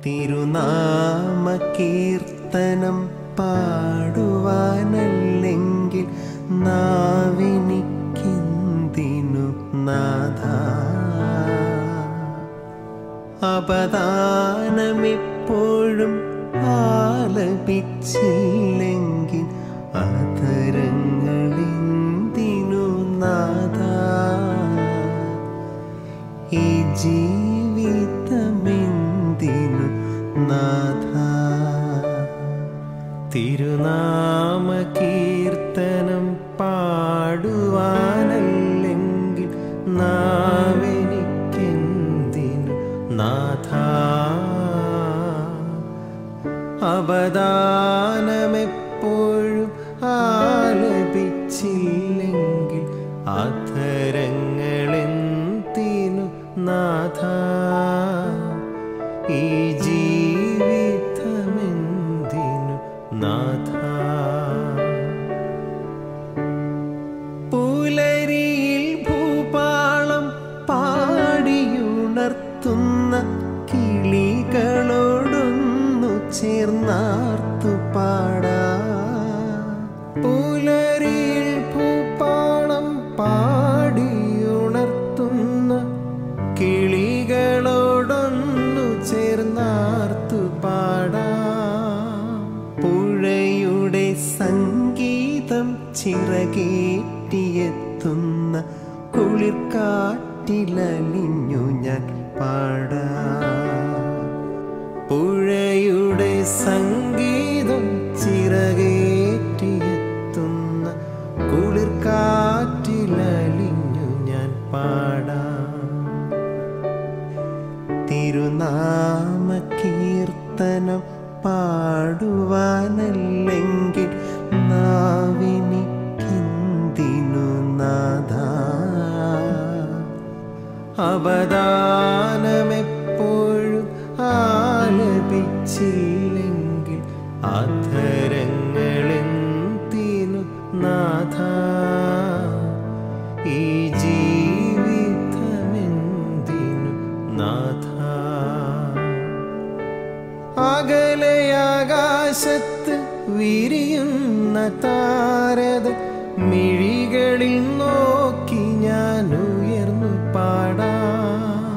തിരുനാമ കീർത്തനം പാടുവാനല്ലെങ്കിൽ നാവിനിക്കെന്തിനു നാഥ അപദാനമെപ്പോഴും ആലപിച്ചില്ലെങ്കിൽ അതരങ്ങളെന്തിനു നാഥ ഈ ജീവിതമെന്തിനു നാഥ തിരുനാമ കീർത്തനം പാടുവാനല്ലെങ്കിൽ നാവെനിക്കെന്തിനു നാഥ അവദാനമെപ്പോഴും ആലപിച്ചില്ലെങ്കിൽ അധരങ്ങളെന്തിനു നാഥ ഈ ജീവിതമെന്തിനു നാഥ പുലരിയിൽ ഭൂപാളം പാടിയുണർത്തുന്ന കിളികളോടൊന്നു ചേർന്നാർത്തു പാടാ പുലരിയിൽ ഭൂപാളം പാടിയുണർത്തുന്ന കിളികളോടൊന്നു ചേർന്നാർത്തു പാടാ പുഴയുടെ സംഗീതം ചിറകേറ്റിയെത്തുന്ന കുളിർക്കാറ്റിലലിഞ്ഞു ഞാൻ പാടാ പുഴയുടെ സംഗീതം ചിറകേറ്റിയെത്തുന്ന കുളിർക്കാറ്റിലലിഞ്ഞു ഞാൻ പാടാം തിരുനാമ കീർത്തനം പാടുവാനല്ലെങ്കിൽ നാവിനിക്കെന്തിനു നാഥ അവദാനമെപ്പോഴും ആലപിച്ചില്ലെങ്കിൽ അധരങ്ങളെന്തിനു നാഥ ഈ ജീവിതമെന്തിനു നാഥ അകലയാകാശത്ത് വിരിയുന്ന താരത മിഴികളിൽ നോക്കി ഞാൻ ഉയർന്നു പാടാം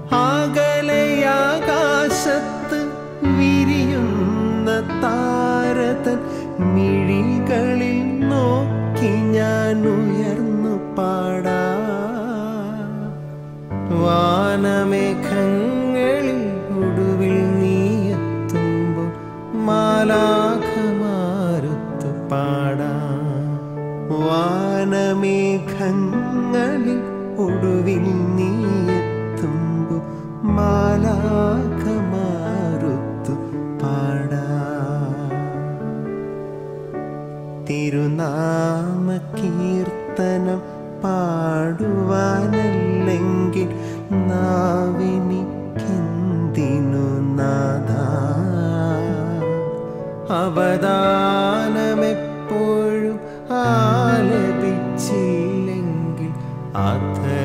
അകലയാകാശത്ത് വിരിയുന്ന താരതൻ മിഴികളിൽ നോക്കി ഞാൻ ഉയർന്നു പാടാം വാനമേഘങ്ങളിൽ ഒടുവിൽ നീയെത്തുമ്പോൾ മാലാഖമാരുത്തു പാടാം വാനമേഘങ്ങളിൽ ഒടുവിൽ നീയെത്തുമ്പോൾ മാലാഖമാരുത്തു പാടാം തിരുനാമ കീർത്തനം പാടുവാനല്ലെങ്കിൽ നാവിനിക്കെന്തിനു നാഥ അവദാനമെപ്പോഴും ആലപിച്ചില്ലെങ്കിൽ അധ